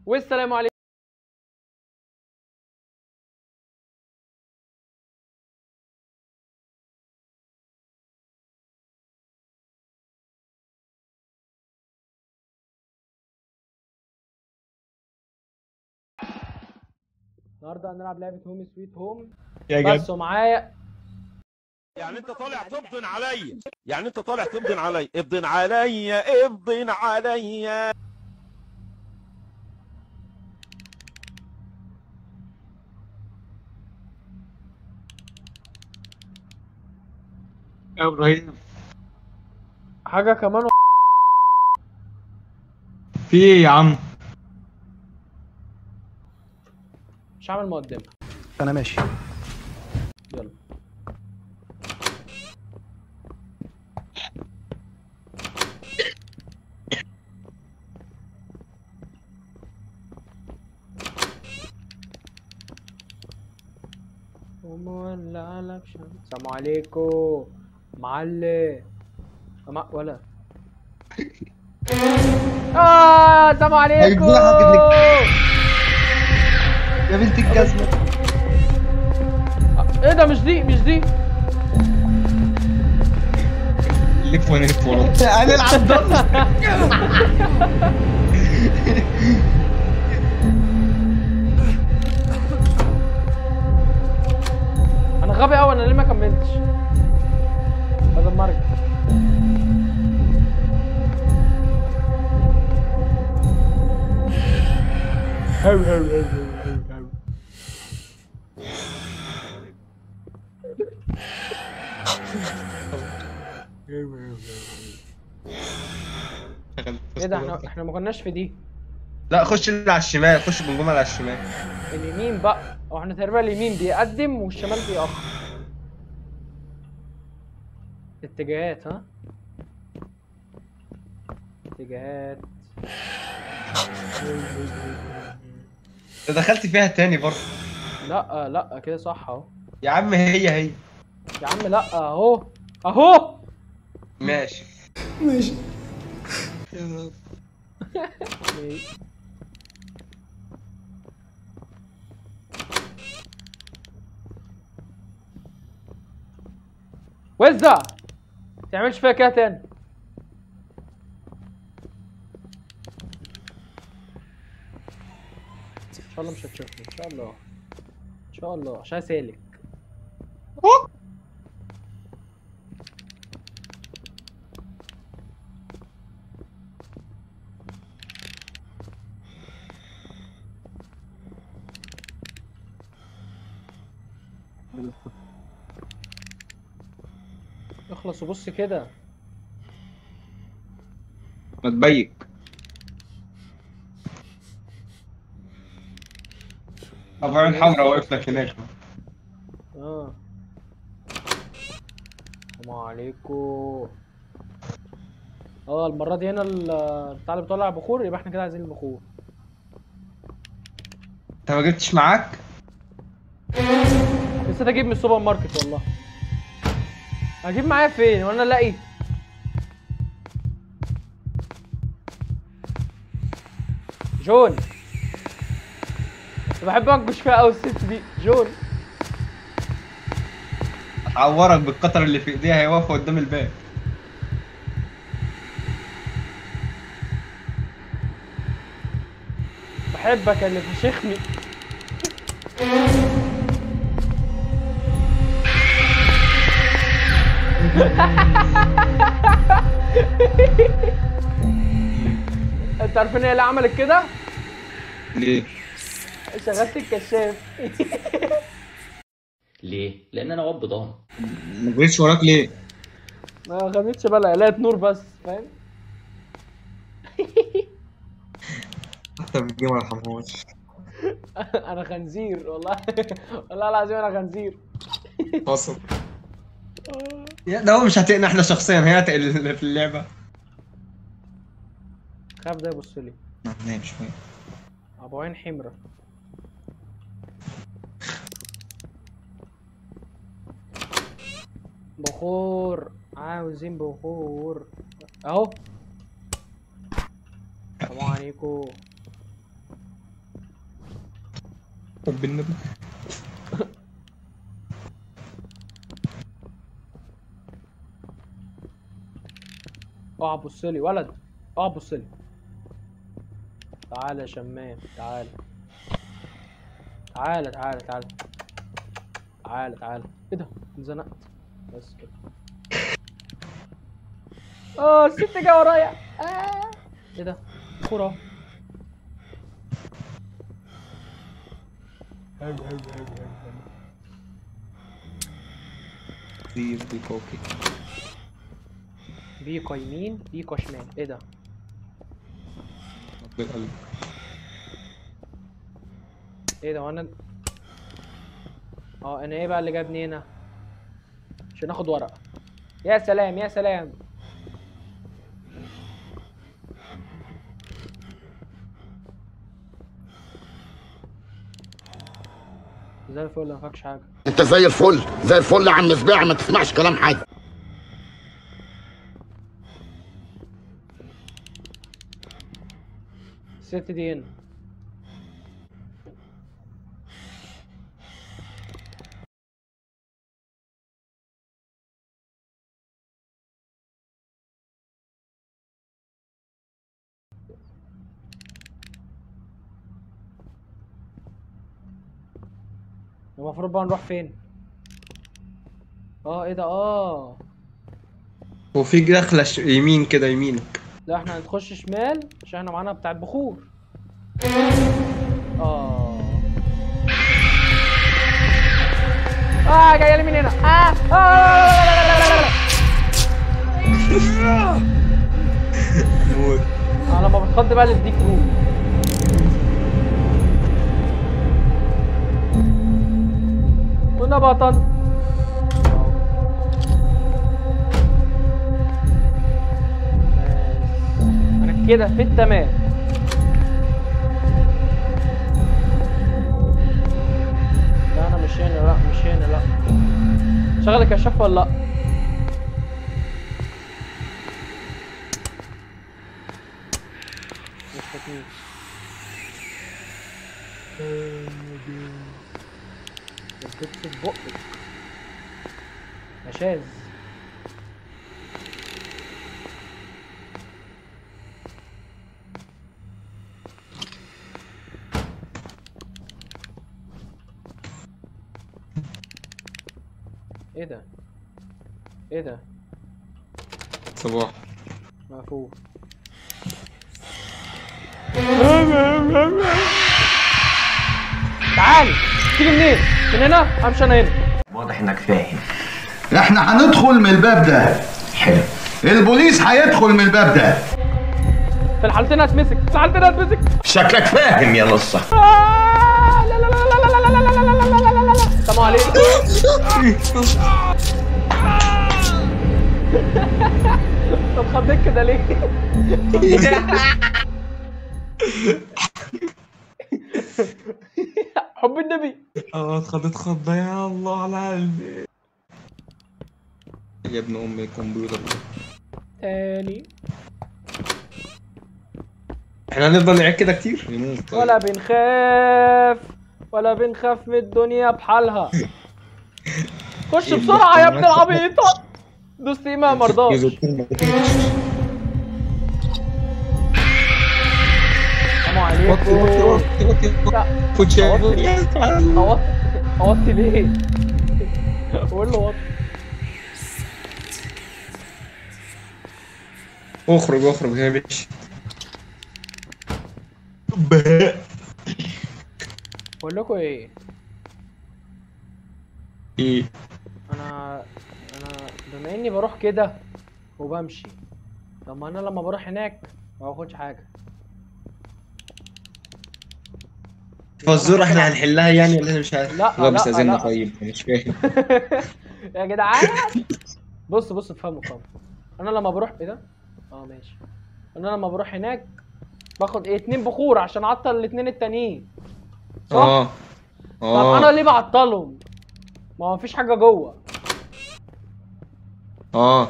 والسلام عليكم النهارده هنلعب لعبه هوم سويت هوم يا بس جد ومعايا يعني انت طالع تبضن عليا يعني انت طالع تبضن عليا ابضن عليا ابضن عليا يا ابراهيم حاجه كمان و... في ايه يا عم مش هعمل مقدمه انا ماشي يلا ومولع لك شمس السلام عليكم معلم مع... ولا اه السلام عليكم هيفضحك يا بنت الجزمة ايه ده مش دي مش دي لف ونلف ورا هنلعب ضل انا غبي قوي انا ليه ما كملتش بدل ما ارجع هو هو هو هو هو ايه ده احنا احنا ما كناش في دي لا خش اللي على الشمال خش بالجمل على الشمال اليمين بقى هو احنا تقريبا اليمين بيقدم والشمال بيأخر اتجاهات ها اتجاهات انت دخلت فيها تاني برضه لا لا كده صح اهو يا عم هي هي يا عم لا اهو اهو ماشي ماشي وزع تعملش فيها كده تاني ان شاء الله مش هتشوفني ان شاء الله ان شاء الله عشان سالك اخلص وبص كده ما تبيك طبعا الحمراء واقف لك هناك اه السلام عليكم اه المرة دي هنا ال- بتاع اللي بيطلع بخور يبقى احنا كده عايزين البخور انت ما جبتش معاك نسيت اجيب من السوبر ماركت والله اجيب معايا فين وانا الاقي جون بحب انكش فيها قوي الست دي جون هتعورك بالقطر اللي في ايديها هي واقفه قدام الباب بحبك اللي فشخني انت عارفين هي ليه عملت كده؟ ليه؟ شغلت الكشاف ليه؟ لأن أنا واد بضان ما جريتش وراك ليه؟ ما خدتش بالها لقيت نور بس فاهم؟ حتى في الجيم ما رحمهاش انا خنزير والله والله العظيم انا خنزير وصل يا ده هو مش هتقنا احنا شخصيا هي هتقل في اللعبه خاف ده يبص لي نام شويه ابو عين حمرا بخور عاوزين بخور اهو السلام عليكم طب النبي اوعى بص لي ولد اوعى بص لي تعالى يا شمام تعالى تعالى تعالى تعالى تعالى تعالى ايه ده اتزنقت بس كده اه الست جايه ورايا آه. ايه ده كرة كتير دي كوكي بيكو يمين بيكو شمال ايه ده بالقلب ايه ده وانا اه انا ايه بقى اللي جابني هنا عشان اخد ورقه يا سلام يا سلام زي الفل ما فاكش حاجه انت زي الفل زي الفل يا عم سباع ما تسمعش كلام حد الست دي هنا المفروض بقى نروح فين اه ايه ده اه وفي دخلة ش- يمين كده يمينك لا احنا هنخش شمال عشان احنا معانا بتاع البخور اه اه جايه لي من هنا اه اه لا لا لا لا لا لا. موت انا لما بتخض بقى للديك روم كنا بطن انا كده في التمام لا انا مش هنا لا مش هنا لا شغل الكشاف ولا لا مش فاكرين الكتف في بقك يا شاذ ايه ده ايه ده صباح مقفول تعال تيجي منين؟ من هنا؟ امشي انا هنا واضح انك فاهم احنا هندخل من الباب ده حلو البوليس هيدخل من الباب ده في الحالتين هتمسك في الحالتين هتمسك شكلك فاهم يا لصة آه، لا لا لا لا لا لا لا لا لا لا لا لا لا لا لا السلام عليكم طب خضيت كده ليه؟ حب النبي اه اتخضيت خضة يا الله على قلبي يا ابن ام الكمبيوتر تاني احنا هنفضل نعيد كده كتير يموت طيب. ولا بنخاف ولا بنخاف من الدنيا بحالها خش إيه بسرعة يا ابن اللي- العبيطة دوست ايه ما مرضاش يزقون مرتين. السلام وطي وطي عليكم وطي وطي لا. وطي خد شاي يا تعال. اوطي اوطي ليه؟ قول له وطي اخرج اخرج يا باشا بقول لكم ايه ايه انا انا بما اني بروح كده وبمشي طب ما انا لما بروح هناك ما باخدش حاجه فالزور احنا هنحلها يعني ولا انا مش عارف لا، الله لا، بيستأذننا لا. طيب مش فاهم يا جدعان بص بص افهموا افهموا انا لما بروح ايه ده اه ماشي انا لما بروح هناك باخد ايه اتنين بخور عشان اعطل الاتنين التانيين صح اه طب انا اه ليه بعطلهم ما هو مفيش حاجه جوه اه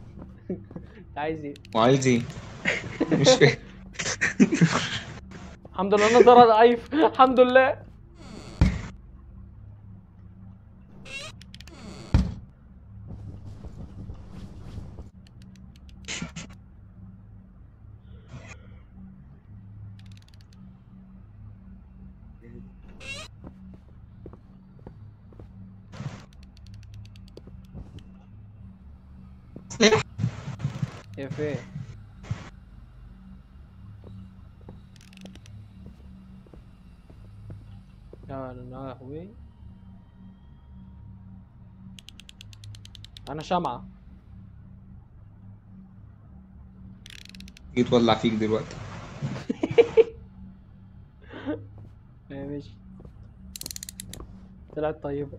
انت عايز ايه وعايز ايه مش فاهم الحمد لله نظرها ضعيف الحمد لله يا فين يا لهوي انا شمعة جيت ولع فيك دلوقتي ايه ماشي طلعت طيبة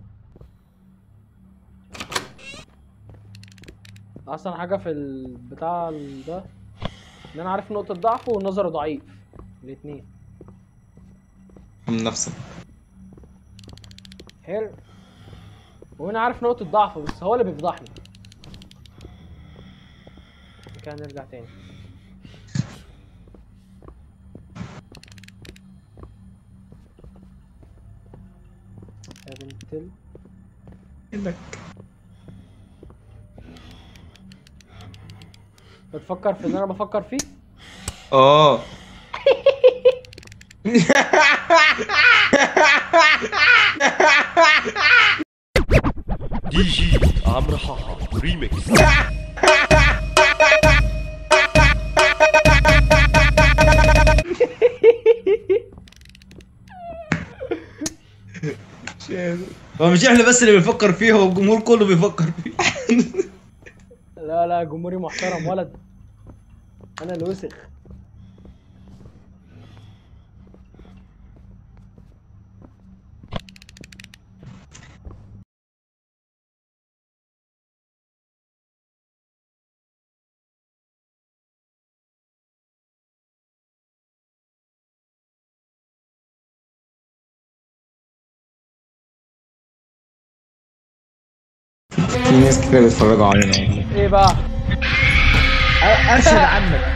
احسن حاجة في البتاع ال- ده ان انا عارف نقطة ضعفه ونظره ضعيف الاتنين من نفسك حلو وانا عارف نقطة ضعفه بس هو اللي بيفضحني كده نرجع تاني يا بنت ال... لك بتفكر في اللي انا بفكر فيه اه دي جي عمرو حاحا ريميكس هو مش احنا بس اللي بنفكر فيه هو الجمهور كله بيفكر فيه لا لا جمهوري محترم ولد انا اللي وسخ في ناس كتير بيتفرجوا علينا والله ايه بقى ارشد عنك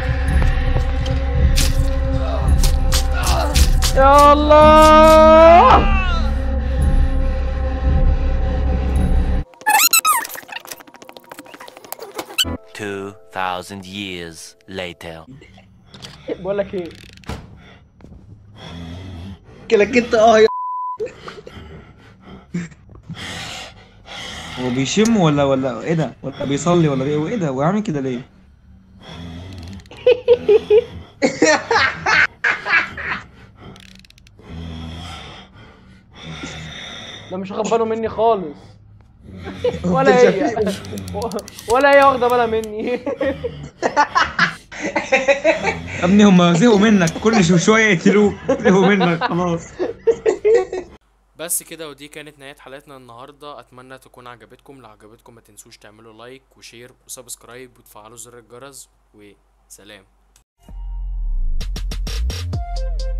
يا الله Two thousand years later. بقول لك ايه لك انت اه يا هو بيشم ولا ولا ايه ده ولا بيصلي ولا ايه وايه ده هو عامل كده ليه ده مش واخد باله مني خالص ولا هي ولا هي واخده بالها مني يا ابني هم زهقوا منك كل شو- شويه يقتلوك زهقوا منك خلاص بس كده ودي كانت نهاية حلقتنا النهاردة أتمنى تكون عجبتكم لو عجبتكم ما تنسوش تعملوا لايك وشير وسبسكرايب وتفعلوا زر الجرس وسلام